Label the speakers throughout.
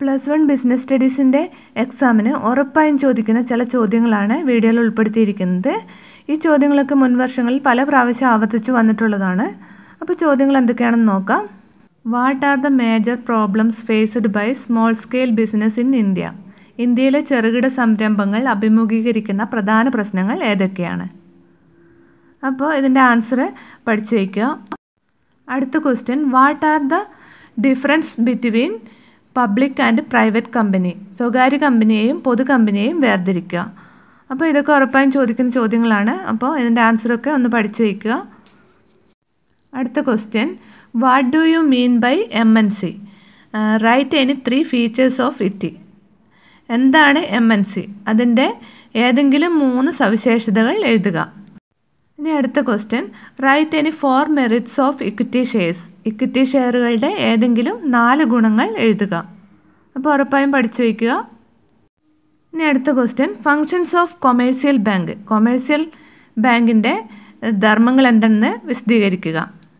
Speaker 1: plus one business സ്റ്റഡീസിൻ്റെ എക്സാമിന് ഉറപ്പായും ചോദിക്കുന്ന ചില ചോദ്യങ്ങളാണ് വീഡിയോയിൽ ഉൾപ്പെടുത്തിയിരിക്കുന്നത് ഈ ചോദ്യങ്ങളൊക്കെ മുൻ വർഷങ്ങളിൽ പല പ്രാവശ്യം ആവർത്തിച്ച് വന്നിട്ടുള്ളതാണ് അപ്പോൾ ചോദ്യങ്ങൾ എന്തൊക്കെയാണെന്ന് നോക്കാം what are the major problems faced by small scale business in India India ചെറുകിട സംരംഭങ്ങൾ അഭിമുഖീകരിക്കുന്ന പ്രധാന പ്രശ്നങ്ങൾ ഏതൊക്കെയാണ് അപ്പോൾ ഇതിൻ്റെ ആൻസർ പഠിച്ചു വയ്ക്കുക അടുത്ത question what are the difference between public and private company സ്വകാര്യ കമ്പനിയെയും പൊതു കമ്പനിയെയും വേർതിരിക്കുക അപ്പോൾ ഇതൊക്കെ ഉറപ്പായും ചോദിക്കുന്ന ചോദ്യങ്ങളാണ് അപ്പോൾ ഇതിൻ്റെ ആൻസറൊക്കെ ഒന്ന് പഠിച്ചു വയ്ക്കുക അടുത്ത question what do you mean by M N C right any three features of it എന്താണ് എം എൻ സി അതിൻ്റെ ഏതെങ്കിലും മൂന്ന് സവിശേഷതകൾ എഴുതുക ഇനി അടുത്ത question write any four merits of equity shares equity ഷെയറുകളുടെ ഏതെങ്കിലും നാല് ഗുണങ്ങൾ എഴുതുക അപ്പോൾ ഉറപ്പായും പഠിച്ചു വയ്ക്കുക ഇനി അടുത്ത question functions of commercial bank commercial ബാങ്കിൻ്റെ ധർമ്മങ്ങൾ എന്തെന്ന് വിശദീകരിക്കുക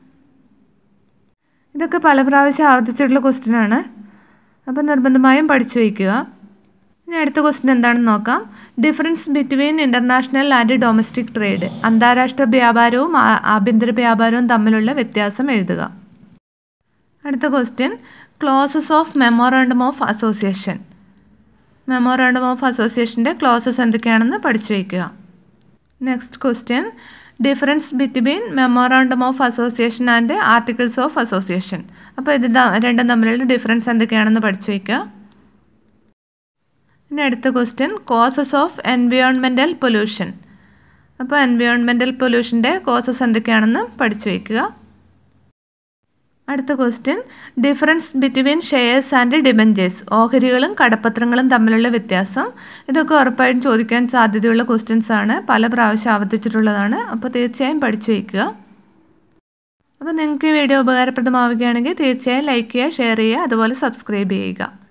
Speaker 1: ഇതൊക്കെ പല പ്രാവശ്യം ആവർത്തിച്ചിട്ടുള്ള ക്വസ്റ്റ്യൻ ആണ് അപ്പോൾ നിർബന്ധമായും പഠിച്ചു വയ്ക്കുക ഇനി അടുത്ത ക്വസ്റ്റ്യൻ എന്താണെന്ന് നോക്കാം difference between international and domestic trade അന്താരാഷ്ട്ര വ്യാപാരവും ആഭ്യന്തര വ്യാപാരവും തമ്മിലുള്ള വ്യത്യാസം എഴുതുക അടുത്ത question clauses of memorandum of association memorandum of അസോസിയേഷൻ്റെ ക്ലോസസ് എന്തൊക്കെയാണെന്ന് പഠിച്ചു വയ്ക്കുക next question difference between memorandum of association and articles of association അപ്പോൾ ഇത് രണ്ടും തമ്മിലുള്ള ഡിഫറൻസ് എന്തൊക്കെയാണെന്ന് പഠിച്ചു വയ്ക്കുക ഇനി അടുത്ത question causes of environmental pollution അപ്പോൾ എൻവയോൺമെൻറ്റൽ പൊല്യൂഷൻ്റെ കോസസ് എന്തൊക്കെയാണെന്ന് പഠിച്ചു വയ്ക്കുക അടുത്ത question difference between shares and debentures ഓഹരികളും കടപ്പത്രങ്ങളും തമ്മിലുള്ള വ്യത്യാസം ഇതൊക്കെ ഉറപ്പായിട്ടും ചോദിക്കാൻ സാധ്യതയുള്ള ക്വസ്റ്റ്യൻസ് ആണ് പല പ്രാവശ്യം ആവർത്തിച്ചിട്ടുള്ളതാണ് അപ്പോൾ തീർച്ചയായും പഠിച്ചു വയ്ക്കുക അപ്പോൾ നിങ്ങൾക്ക് ഈ വീഡിയോ ഉപകാരപ്രദമാവുകയാണെങ്കിൽ തീർച്ചയായും ലൈക്ക് ചെയ്യുക ഷെയർ ചെയ്യുക അതുപോലെ സബ്സ്ക്രൈബ് ചെയ്യുക